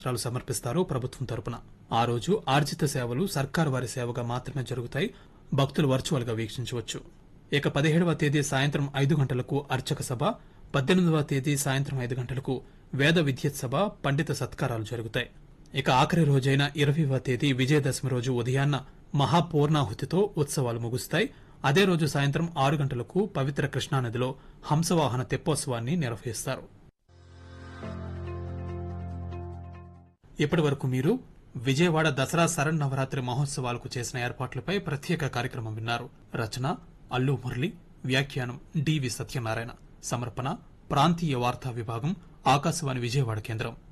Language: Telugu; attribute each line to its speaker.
Speaker 1: పత్రాలు సమర్పిస్తారు ప్రభుత్వం తరపున ఆ రోజు ఆర్జిత సేవలు సర్కారు వారి సేవగా మాత్రమే జరుగుతాయి భక్తులు వర్చువల్ గా వీక్షించవచ్చు ఇక పదిహేడవ తేదీ సాయంత్రం ఐదు గంటలకు అర్చక సభ పద్దెనిమిదవ తేదీ సాయంత్రం ఐదు గంటలకు వేద విద్యుత్ సభ పండిత సత్కారాలు జరుగుతాయి ఇక ఆఖరి రోజైన ఇరవైవ తేదీ విజయదశమి రోజు ఉదయాన్న మహాపూర్ణాహుతితో ఉత్సవాలు ముగుస్తాయి అదే రోజు సాయంత్రం ఆరు గంటలకు పవిత్ర కృష్ణానదిలో హంసవాహన తెప్పోత్సవాన్ని నిర్వహిస్తారు ఇప్పటి వరకు మీరు విజయవాడ దసరా శరన్నవరాత్రి మహోత్సవాలకు చేసిన ఏర్పాట్లపై ప్రత్యేక కార్యక్రమం విన్నారు రచన అల్లు మురళి వ్యాఖ్యానం డివి సత్యనారాయణ సమర్పణ ప్రాంతీయ వార్తా విభాగం ఆకాశవాణి విజయవాడ కేంద్రం